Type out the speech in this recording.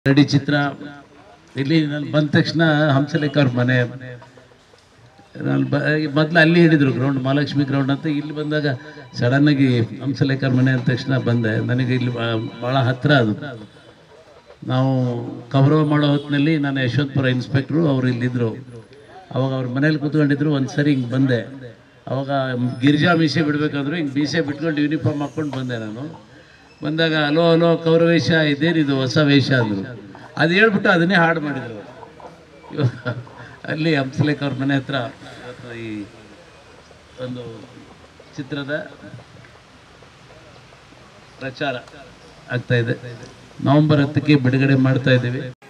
ready ಚಿತ್ರ ಇಲ್ಲಿ ನಾನು ಬಂದ ತಕ್ಷಣ ಹಂಸಲೇಖ ಅವ್ರ ಮನೆ ನಾನು ಬ ಮೊದಲು ಅಲ್ಲಿ ಹಿಡಿದ್ರು ಗ್ರೌಂಡ್ ಮಹಾಲಕ್ಷ್ಮಿ ಗ್ರೌಂಡ್ ಅಂತ ಇಲ್ಲಿ ಬಂದಾಗ ಸಡನ್ನಾಗಿ ಹಂಸಲೇಖ ಅವ್ರ ಮನೆ ಅಂದ ತಕ್ಷಣ ಬಂದೆ ನನಗೆ ಇಲ್ಲಿ ಬಾ- ಭಾಳ ಹತ್ತಿರ ಅದು ನಾವು ಕವರವ್ ಮಾಡೋ ಹೊತ್ತಿನಲ್ಲಿ ನಾನು ಯಶವಂತಪುರ ಇನ್ಸ್ಪೆಕ್ಟ್ರು ಅವ್ರು ಇಲ್ಲಿದ್ದರು ಅವಾಗ ಅವ್ರ ಮನೇಲಿ ಕೂತ್ಕೊಂಡಿದ್ರು ಒಂದು ಸರಿ ಹಿಂಗೆ ಬಂದೆ ಅವಾಗ ಗಿರಿಜಾ ಮೀಸೆ ಬಿಡಬೇಕಾದ್ರು ಹಿಂಗೆ ಮೀಸೆ ಬಿಟ್ಕೊಂಡು ಯೂನಿಫಾರ್ಮ್ ಹಾಕ್ಕೊಂಡು ಬಂದೆ ನಾನು ಬಂದಾಗ ಅಲೋ ಅಲೋ ಕೌರ ವೇಷ ಇದೇನಿದು ಹೊಸ ವೇಷ ಅಂದರು ಅದು ಹೇಳ್ಬಿಟ್ಟು ಅದನ್ನೇ ಹಾಡು ಮಾಡಿದರು ಇವಾಗ ಅಲ್ಲಿ ಹಂಸಲೇಖ ಅವ್ರ ಮನೆ ಹತ್ರ ಇವತ್ತು ಈ ಒಂದು ಚಿತ್ರದ ಪ್ರಚಾರ ಆಗ್ತಾ ಇದೆ ನವೆಂಬರ್ ಹತ್ತಕ್ಕೆ ಬಿಡುಗಡೆ ಮಾಡ್ತಾ ಇದ್ದೀವಿ